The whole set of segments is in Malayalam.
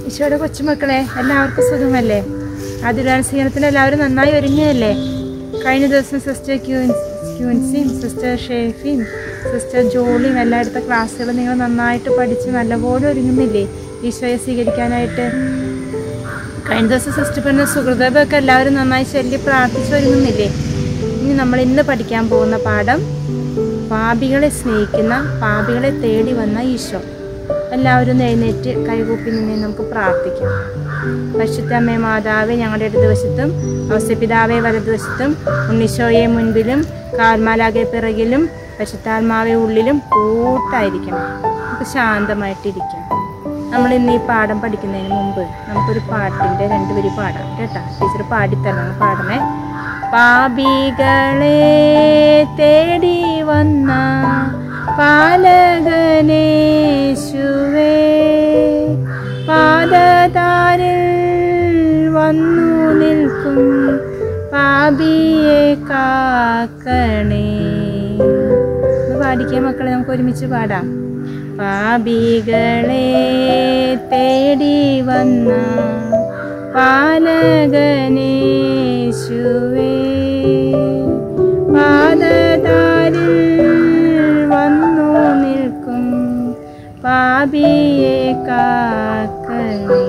ഈശോയുടെ കൊച്ചുമക്കളെ എല്ലാവർക്കും സുഖമല്ലേ ആദിരാനുസീകരണത്തിന് എല്ലാവരും നന്നായി ഒരുങ്ങിയല്ലേ കഴിഞ്ഞ ദിവസം സിസ്റ്റർ ക്യൂൻസ് ക്യൂൻസിയും സിസ്റ്റർ ഷേഫിയും സിസ്റ്റർ ജോളിയും എല്ലായിടത്തെ ക്ലാസ്സുകൾ നിങ്ങൾ നന്നായിട്ട് പഠിച്ച് നല്ലപോലെ ഒരുങ്ങുന്നില്ലേ ഈശോയെ സ്വീകരിക്കാനായിട്ട് കഴിഞ്ഞ ദിവസം സിസ്റ്റർ പറഞ്ഞ സുഹൃതമൊക്കെ എല്ലാവരും നന്നായി ചൊല്ലി പ്രാർത്ഥിച്ച് ഒരുങ്ങുന്നില്ലേ ഇനി നമ്മൾ ഇന്ന് പഠിക്കാൻ പോകുന്ന പാഠം പാപികളെ സ്നേഹിക്കുന്ന പാപികളെ തേടി വന്ന ഈശോ എല്ലാവരും ഒന്ന് എഴുന്നേറ്റ് കൈകൂപ്പി നിന്ന് നമുക്ക് പ്രാർത്ഥിക്കാം പരിശുദ്ധ അമ്മേ മാതാവേ ഞങ്ങളുടെ ഇടതുവശത്തും ഔസ്യപിതാവെ വലതുവശത്തും ഉണ്ണിശോയെ മുൻപിലും കാൽമാലാകെ പിറകിലും പരിശുദ്ധാത്മാവെ ഉള്ളിലും കൂട്ടായിരിക്കണം നമുക്ക് ശാന്തമായിട്ടിരിക്കാം നമ്മൾ ഇന്ന് ഈ പാഠം പഠിക്കുന്നതിന് മുമ്പ് നമുക്കൊരു പാട്ടിൻ്റെ രണ്ട് വരി പാടാം കേട്ടോ ടീച്ചർ പാടിത്തരണം പാടണേ പാപികളെ തേടി വന്ന പാലകനേശുവേ പാദതാരിൽ വന്നു നിൽക്കും പാപിയെ കാക്കണേ ഒന്ന് പാടിക്കുക മക്കളെ നമുക്ക് ഒരുമിച്ച് പാടാം പാപികളെ തേടി വന്ന പാലകനേശുവേ പാദതാരിൽ വന്നു നിൽക്കും പാപിയെ കാക്കണേ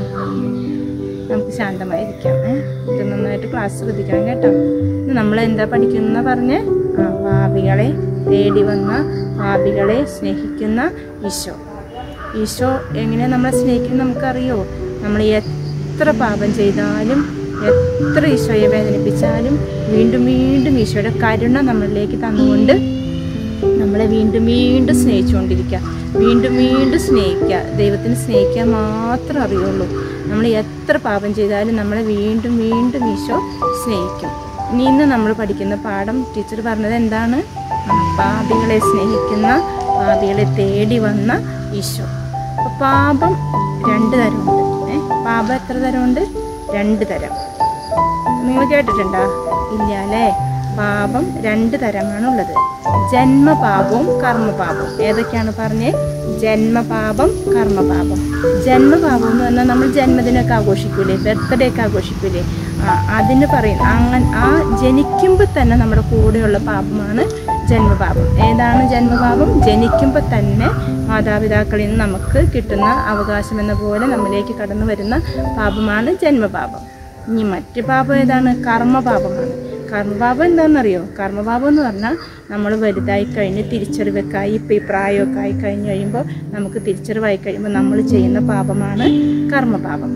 നമുക്ക് ശാന്തമായിരിക്കാം ഏ? ഇത് നന്നായിട്ട് ക്ലാസ് ശ്രദ്ധിക്കണം കേട്ടോ ഇന്ന് നമ്മൾ എന്താ പഠിക്കുന്ന പറഞ്ഞ് ആ പാപികളെ തേടി വന്ന പാപികളെ സ്നേഹിക്കുന്ന ഈശോ ഈശോ എങ്ങനെയാണ് നമ്മളെ സ്നേഹിക്കുന്നത് നമുക്കറിയോ നമ്മൾ എത്ര പാപം ചെയ്താലും എത്ര ഈശോയെ വേദനിപ്പിച്ചാലും വീണ്ടും വീണ്ടും ഈശോയുടെ കരുണ നമ്മളിലേക്ക് തന്നുകൊണ്ട് നമ്മളെ വീണ്ടും വീണ്ടും സ്നേഹിച്ചുകൊണ്ടിരിക്കുക വീണ്ടും വീണ്ടും സ്നേഹിക്കുക ദൈവത്തിന് സ്നേഹിക്കാൻ മാത്രം അറിയുള്ളൂ നമ്മൾ എത്ര പാപം ചെയ്താലും നമ്മളെ വീണ്ടും വീണ്ടും ഈശോ സ്നേഹിക്കും ഇനി ഇന്ന് നമ്മൾ പഠിക്കുന്ന പാഠം ടീച്ചർ പറഞ്ഞത് എന്താണ് ആ, പാപികളെ സ്നേഹിക്കുന്ന പാപികളെ തേടി വന്ന ഈശോ അപ്പോൾ പാപം രണ്ട് തരമുണ്ട് ഏ പാപം എത്ര തരമുണ്ട് രണ്ട് തരം നിങ്ങൾ കേട്ടിട്ടുണ്ടോ ഇല്ല അല്ലേ പാപം രണ്ട് തരമാണുള്ളത് ജന്മപാപവും കർമ്മപാപവും ഏതൊക്കെയാണ് പറഞ്ഞേ ജന്മപാപം കർമ്മപാപം ജന്മപാപം എന്ന് പറഞ്ഞാൽ നമ്മൾ ജന്മദിനമൊക്കെ ആഘോഷിക്കൂലേ ബർത്ത്ഡേ ഒക്കെ ആഘോഷിക്കൂലേ ആ അതിന് പറയും അങ്ങനെ ആ ജനിക്കുമ്പോൾ തന്നെ നമ്മുടെ കൂടെയുള്ള പാപമാണ് ജന്മപാപം ഏതാണ് ജന്മപാപം ജനിക്കുമ്പോൾ തന്നെ മാതാപിതാക്കളിൽ നിന്ന് നമുക്ക് കിട്ടുന്ന അവകാശം എന്ന പോലെ നമ്മിലേക്ക് കടന്നു വരുന്ന പാപമാണ് ജന്മപാപം ഇനി മറ്റ് പാപം ഏതാണ് കർമ്മപാപമാണ് കർമ്മപാപം എന്താണെന്നറിയോ കർമ്മപാപം എന്ന് പറഞ്ഞാൽ നമ്മൾ വലുതായി കഴിഞ്ഞ് തിരിച്ചറിവൊക്കെ ആയി ഇപ്പം ഈ പ്രായമൊക്കെ ആയി കഴിഞ്ഞ് കഴിയുമ്പോൾ നമുക്ക് തിരിച്ചറിവായി കഴിയുമ്പോൾ നമ്മൾ ചെയ്യുന്ന പാപമാണ് കർമ്മപാപം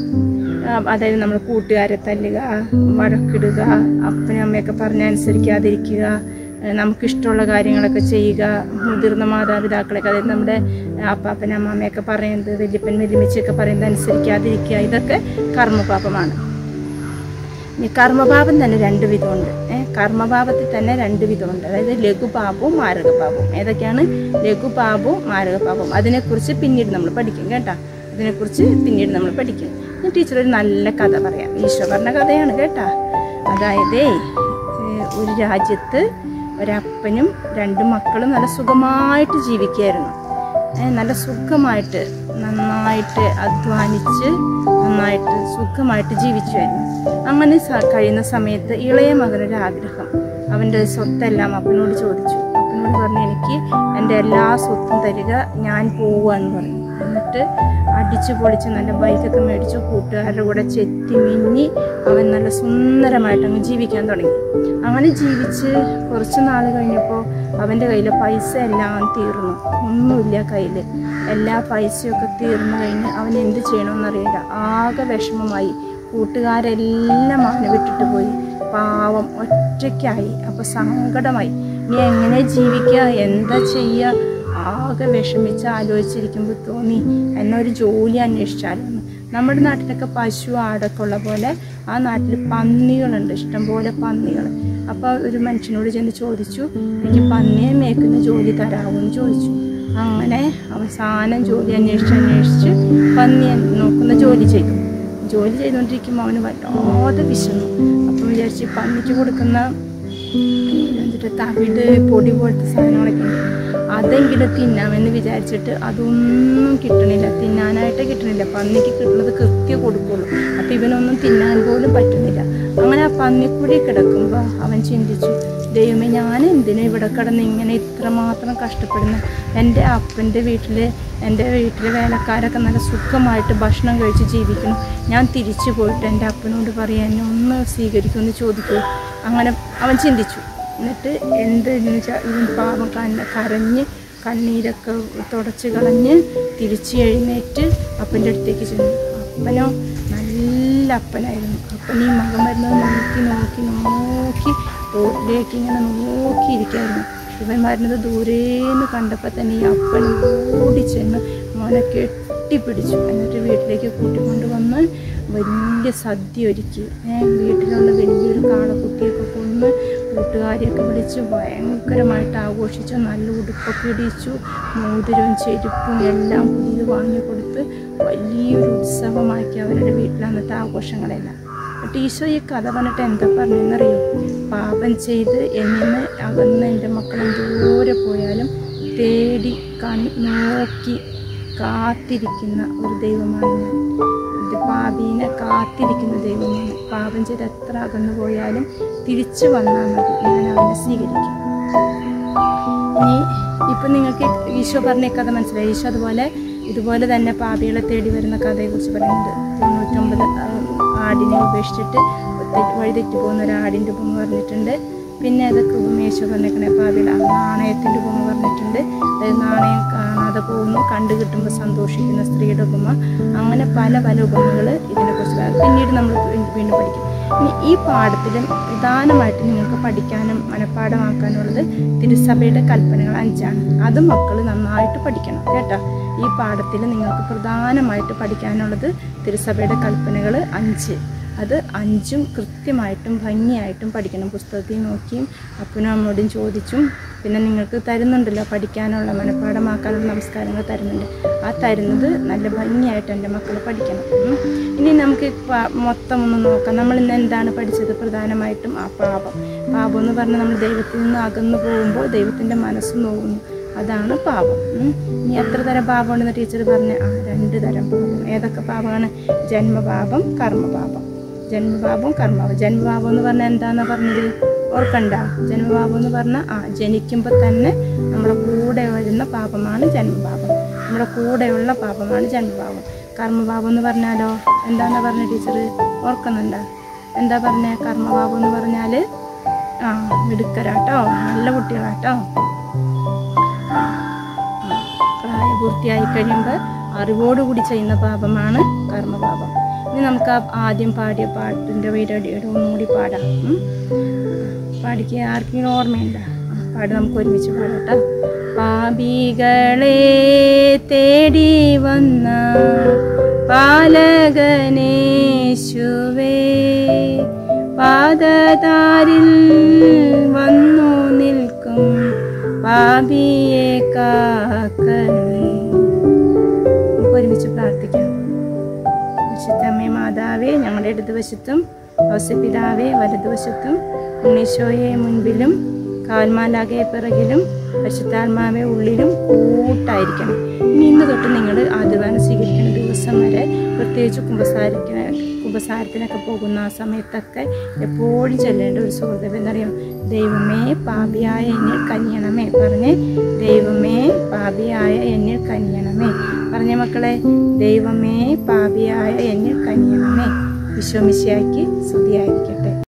ആ, അതായത് നമ്മൾ കൂട്ടുകാരെ തല്ലുക വഴക്കിടുക അപ്പനും അമ്മയൊക്കെ പറഞ്ഞനുസരിക്കാതിരിക്കുക ഏ, നമുക്കിഷ്ടമുള്ള കാര്യങ്ങളൊക്കെ ചെയ്യുക മുതിർന്ന മാതാപിതാക്കളൊക്കെ അതായത് നമ്മുടെ അപ്പാപ്പൻ അമ്മാമ്മയൊക്കെ പറയുന്നത് വല്യപ്പൻ വല്യമ്മച്ചൊക്കെ പറയുന്നത് അനുസരിക്കാതിരിക്കുക ഇതൊക്കെ കർമ്മപാപമാണ് ഇനി കർമ്മപാപം തന്നെ രണ്ട് വിധമുണ്ട് ഏഹ് കർമ്മപാപത്തിൽ തന്നെ രണ്ട് വിധമുണ്ട് അതായത് ലഘുപാപവും മാരകപാപവും ഏതൊക്കെയാണ് ലഘുപാപവും മാരകപാപവും അതിനെക്കുറിച്ച് പിന്നീട് നമ്മൾ പഠിക്കും കേട്ടോ അതിനെക്കുറിച്ച് പിന്നീട് നമ്മൾ പഠിക്കും ഞാൻ ടീച്ചർ ഒരു നല്ല കഥ പറയാം ഈശോ പറഞ്ഞ കഥയാണ് കേട്ടാ അതായത് ഏഹ് ഒരു രാജ്യത്ത് ഒരപ്പനും രണ്ട് മക്കളും നല്ല സുഖമായിട്ട് ജീവിക്കുകയായിരുന്നു ഏ, നല്ല സുഖമായിട്ട് നന്നായിട്ട് അധ്വാനിച്ച് നന്നായിട്ട് സുഖമായിട്ട് ജീവിച്ചുമായിരുന്നു അങ്ങനെ സ- കഴിയുന്ന സമയത്ത് ഇളയ മകനൊരു ആഗ്രഹം അവൻ്റെ സ്വത്തെല്ലാം അപ്പനോട് ചോദിച്ചു അപ്പനോട് പറഞ്ഞു എനിക്ക് എൻ്റെ എല്ലാ സ്വത്തും തരിക ഞാൻ പോവുകയെന്ന് പറഞ്ഞു എന്നിട്ട് അടിച്ചു പൊളിച്ച് നല്ല ബൈക്കൊക്കെ മേടിച്ചു കൂട്ടുകാരുടെ കൂടെ ചെത്തി മിന്നി അവൻ നല്ല സുന്ദരമായിട്ട് അങ്ങ് ജീവിക്കാൻ തുടങ്ങി അങ്ങനെ ജീവിച്ച് കുറച്ച് നാൾ കഴിഞ്ഞപ്പോൾ അവൻ്റെ കയ്യിലെ പൈസ എല്ലാം തീർന്നു ഒന്നുമില്ല കയ്യിൽ എല്ലാ പൈസയൊക്കെ തീർന്നു കഴിഞ്ഞ് അവൻ എന്ത് ചെയ്യണമെന്നറിയില്ല ആകെ വിഷമമായി കൂട്ടുകാരെല്ലാം അവനെ വിട്ടിട്ട് പോയി പാവം ഒറ്റയ്ക്കായി അപ്പോൾ സങ്കടമായി ഇനി എങ്ങനെ ജീവിക്കുക എന്താ ചെയ്യുക ആകെ വിഷമിച്ച് ആലോചിച്ചിരിക്കുമ്പോൾ തോന്നി എന്നാ ഒരു ജോലി അന്വേഷിച്ചാലോന്ന് നമ്മുടെ നാട്ടിലൊക്കെ പശു ആടൊക്കെ ഉള്ള പോലെ ആ നാട്ടിൽ പന്നികളുണ്ട് ഇഷ്ടംപോലെ പന്നികൾ അപ്പോൾ ഒരു മനുഷ്യനോട് ചെന്ന് ചോദിച്ചു എനിക്ക് പന്നിയെ മേക്കുന്ന ജോലി തരാമോ എന്ന് ചോദിച്ചു അങ്ങനെ അവസാനം ജോലി അന്വേഷിച്ച് അന്വേഷിച്ച് പന്നിയെ നോക്കുന്ന ജോലി ചെയ്തു ജോലി ചെയ്തുകൊണ്ടിരിക്കുമ്പോൾ അവന് വല്ലാതെ വിശന്നു അപ്പം വിചാരിച്ച് പന്നിക്ക് കൊടുക്കുന്ന എന്നിട്ട് തവിട് പൊടി പോലത്തെ സാധനങ്ങളൊക്കെ ഉണ്ട് അതെങ്കിലും തിന്നാമെന്ന് വിചാരിച്ചിട്ട് അതൊന്നും കിട്ടണില്ല തിന്നാനായിട്ട് കിട്ടണില്ല കിട്ടണില്ല പന്നിക്ക് കിട്ടുന്നത് കൃത്യം കൊടുക്കുള്ളൂ അപ്പം ഇവനൊന്നും തിന്നാൻ പോലും പറ്റുന്നില്ല അങ്ങനെ ആ പന്നിക്കുടി കിടക്കുമ്പോൾ അവൻ ചിന്തിച്ചു ദൈവമേ ഞാൻ എന്തിനാ ഇവിടെ കിടന്ന് ഇങ്ങനെ ഇത്രമാത്രം കഷ്ടപ്പെടുന്നു എൻ്റെ അപ്പൻ്റെ വീട്ടിൽ എൻ്റെ വീട്ടിലെ വേലക്കാരൊക്കെ നല്ല സുഖമായിട്ട് ഭക്ഷണം കഴിച്ച് ജീവിക്കണം ഞാൻ തിരിച്ചു പോയിട്ട് എൻ്റെ അപ്പനോട് പറയാൻ എന്നെ ഒന്ന് സ്വീകരിക്കുമെന്ന് ചോദിക്കൂ അങ്ങനെ അവൻ ചിന്തിച്ചു എന്നിട്ട് എന്തെന്ന് വെച്ചാൽ ഇവൻ പാവം കണ്ണ കരഞ്ഞ് കണ്ണീരൊക്കെ തുടച്ച് കളഞ്ഞ് തിരിച്ച് എഴുന്നേറ്റ് അപ്പൻ്റെ അടുത്തേക്ക് ചെന്നു അപ്പനോ നല്ല അപ്പനായിരുന്നു അപ്പൻ ഈ മകൻ വരുന്നത് നോക്കി നോക്കി നോക്കി റോഡിലേക്ക് ഇങ്ങനെ നോക്കിയിരിക്കായിരുന്നു ഇവൻ വരുന്നത് ദൂരേന്ന് കണ്ടപ്പോൾ തന്നെ ഈ അപ്പൻ ഓടി ചെന്ന് മോനെ കെട്ടിപ്പിടിച്ചു എന്നിട്ട് വീട്ടിലേക്ക് കൂട്ടിക്കൊണ്ട് വന്ന് വലിയ സദ്യ ഒരുക്കി ഏഹ് വീട്ടിലുള്ള വലിയൊരു കാളക്കുട്ടിയൊക്കെ കൊന്ന് കൂട്ടുകാരെയൊക്കെ വിളിച്ച് ഭയങ്കരമായിട്ട് ആഘോഷിച്ചു നല്ല ഉടുപ്പൊക്കെ ഇടിച്ചു മോതിരവും ചെരുപ്പും എല്ലാം പുതിയത് വാങ്ങിക്കൊടുത്ത് വലിയൊരു ഉത്സവമാക്കി അവരുടെ വീട്ടിൽ അന്നത്തെ ആഘോഷങ്ങളെല്ലാം എന്നിട്ട് ഈശോ ഈ കഥ പറഞ്ഞിട്ട് എന്താ പറഞ്ഞെന്നറിയോ പാപം ചെയ്ത് എന്നിന്ന് അകന്ന് എൻ്റെ മക്കൾ ദൂരെ പോയാലും തേടി കൺ നോക്കി കാത്തിരിക്കുന്ന ഒരു ദൈവമാണ് ഞാൻ ഇത് പാപീനെ കാത്തിരിക്കുന്ന ദൈവമാണ് പാപം ചെയ്ത് എത്ര അകന്നു പോയാലും തിരിച്ചു വന്നാൽ മതി ഞാൻ അവനെ സ്വീകരിക്കും ഇനി ഇപ്പം നിങ്ങൾക്ക് ഈശോ പറഞ്ഞ കഥ മനസ്സിലായി ഈശോ അതുപോലെ ഇതുപോലെ തന്നെ പാപികളെ തേടി വരുന്ന കഥയെക്കുറിച്ച് പറയുന്നുണ്ട് തൊണ്ണൂറ്റൊമ്പത് ആ, ആടിനെ ഉപേക്ഷിച്ചിട്ട് തെ- വഴിതെറ്റി പോകുന്ന ഒരു ആടിൻ്റെ ഉപമ പറഞ്ഞിട്ടുണ്ട് പിന്നെ അതൊക്കെ ഉപമേശ പറഞ്ഞേക്കണേ പാപികൾ ആ നാണയത്തിൻ്റെ ഉപമ പറഞ്ഞിട്ടുണ്ട് അതായത് നാണയം കാണാതെ പോകുന്നു കണ്ടു കിട്ടുമ്പോൾ സന്തോഷിക്കുന്ന സ്ത്രീയുടെ ഉപമ അങ്ങനെ പല പല ഉപമകൾ ഇതിനെക്കുറിച്ച് പറയാം പിന്നീട് നമ്മൾ വീ- വീണ്ടും പഠിക്കും ഇനി ഈ പാഠത്തിൽ പ്രധാനമായിട്ട് നിങ്ങൾക്ക് പഠിക്കാനും മനഃപ്പാഠമാക്കാനുള്ളത് തിരുസഭയുടെ കൽപ്പനകൾ അഞ്ചാണ് അത് മക്കൾ നന്നായിട്ട് പഠിക്കണം കേട്ടോ ഈ പാഠത്തിൽ നിങ്ങൾക്ക് പ്രധാനമായിട്ട് പഠിക്കാനുള്ളത് തിരുസഭയുടെ കൽപ്പനകൾ അഞ്ച് അത് അഞ്ചും കൃത്യമായിട്ടും ഭംഗിയായിട്ടും പഠിക്കണം പുസ്തകത്തിൽ നോക്കിയും അപ്പനും അമ്മയോടും ചോദിച്ചും പിന്നെ നിങ്ങൾക്ക് തരുന്നുണ്ടല്ലോ പഠിക്കാനുള്ള മനഃപ്പാഠമാക്കാനുള്ള നമസ്കാരങ്ങൾ തരുന്നുണ്ട് ആ തരുന്നത് നല്ല ഭംഗിയായിട്ട് എൻ്റെ മക്കൾ പഠിക്കണം ഉം. ഇനി നമുക്ക് പ- മൊത്തം ഒന്ന് നോക്കാം നമ്മൾ ഇന്ന് എന്താണ് പഠിച്ചത് പ്രധാനമായിട്ടും ആ പാപം പാപം എന്ന് പറഞ്ഞാൽ നമ്മൾ ദൈവത്തിൽ നിന്ന് അകന്നു പോകുമ്പോൾ ദൈവത്തിൻ്റെ മനസ്സ് നോവുന്നു അതാണ് പാപം ഉം. ഇനി എത്ര തരം പാപമുണ്ടെന്ന് ടീച്ചർ പറഞ്ഞ ആ രണ്ട് തരം പാപം ഏതൊക്കെ പാപമാണ് ജന്മപാപം കർമ്മപാപം ജന്മപാപം കർമ്മപാപം ജന്മപാപം എന്ന് പറഞ്ഞാൽ എന്താണെന്ന് പറഞ്ഞത് ഓർക്കണ്ട ജന്മപാപം എന്ന് പറഞ്ഞാൽ ആ ജനിക്കുമ്പോൾ തന്നെ നമ്മുടെ കൂടെ വരുന്ന പാപമാണ് ജന്മപാപം നമ്മുടെ കൂടെയുള്ള പാപമാണ് ജന്മപാപം കർമ്മപാപം എന്ന് പറഞ്ഞാലോ എന്താണെന്ന് പറഞ്ഞ ടീച്ചർ ഓർക്കുന്നുണ്ടോ എന്താ പറഞ്ഞ കർമ്മപാപം എന്ന് പറഞ്ഞാൽ ആ മിടുക്കരാട്ടോ നല്ല കുട്ടികളാട്ടോ പ്രായപൂർത്തിയായി കഴിയുമ്പോൾ അറിവോടുകൂടി ചെയ്യുന്ന പാപമാണ് കർമ്മപാപം ഇനി നമുക്ക് ആ ആദ്യം പാടിയ പാട്ടിൻ്റെ വീരടിയുടെ ഒന്നുകൂടി പാടാം ഉം. പാടിക്കുക ആർക്കെങ്കിലും ഓർമ്മയുണ്ട പാട് നമുക്ക് ഒരുമിച്ച് പാടട്ടോ പാപികളെ തേടി വന്ന പാലകനേശുവേ പാദതാരിൽ വന്നു നിൽക്കും പാപിയെ കാക്കണേ നമുക്ക് ഒരുമിച്ച് പ്രാർത്ഥിക്കാം വിശുദ്ധമ്മേ മാതാവേ ഞങ്ങളുടെ ഇടതുവശത്തും ഔസപിതാവേ വലതുവശത്തും ഉണ്ണീശോയെ മുൻപിലും കാൽമാലാകെ പിറകിലും പരിശുദ്ധാത്മാവെ ഉള്ളിലും കൂട്ടായിരിക്കണം ഇനി ഇന്ന് തൊട്ട് നിങ്ങൾ ആദ്യവാനം സ്വീകരിക്കുന്ന ദിവസം വരെ പ്രത്യേകിച്ച് കുമ്പസാരിക്കുന്ന കുമ്പസാരത്തിനൊക്കെ പോകുന്ന ആ സമയത്തൊക്കെ എപ്പോഴും ചെല്ലേണ്ട ഒരു സുഹൃത്ത് എന്നറിയാം ദൈവമേ പാപിയായ എന്നിൽ കനിയണമേ പറഞ്ഞേ ദൈവമേ പാപിയായ എന്നിൽ കനിയണമേ പറഞ്ഞ മക്കളെ ദൈവമേ പാപിയായ എന്നിൽ കനിയണമേ വിശ്വമിശിയാക്കി സ്തുതിയായിരിക്കട്ടെ